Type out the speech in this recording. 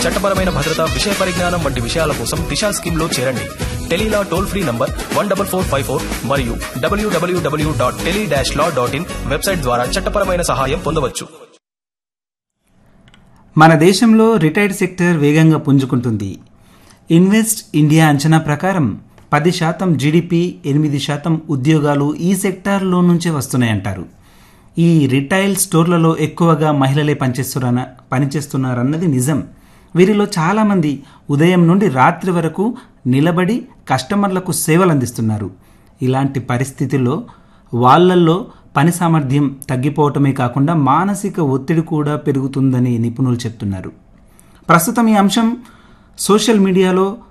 చట్టపరమైన భద్రత విషయ పరిజ్ఞానం వంటి విషయాల కోసం దిశా స్కీమ్ లో చేరండి tele law toll free number one double four five four మరియు డబ్ల్యూడబ్ల్యూడబ్ల్యూ dot tele dash law dot in website ద్వారా చట్టపరమైన సహాయం పొందవచ్చు మన దేశంలో రిటైర్డ్ సెక్టర్ వేగంగా పుంజుకుంటుంది ఇన్వెస్ట్ ఇండియా అంచనా ప్రకారం పది శాతం జీడిపి ఎనిమిది శాతం ఉద్యోగాలు ఈ సెక్టార్లో నుంచే వస్తున్నాయంటారు ఈ రిటైల్ స్టోర్లలో ఎక్కువగా మహిళలే పనిచేస్తున్న పనిచేస్తున్నారన్నది నిజం వీరిలో చాలామంది ఉదయం నుండి రాత్రి వరకు నిలబడి కస్టమర్లకు సేవలు అందిస్తున్నారు ఇలాంటి పరిస్థితుల్లో వాళ్ళల్లో పని సామర్థ్యం తగ్గిపోవటమే కాకుండా మానసిక ఒత్తిడి కూడా పెరుగుతుందని నిపుణులు చెప్తున్నారు ప్రస్తుతం ఈ అంశం సోషల్ మీడియాలో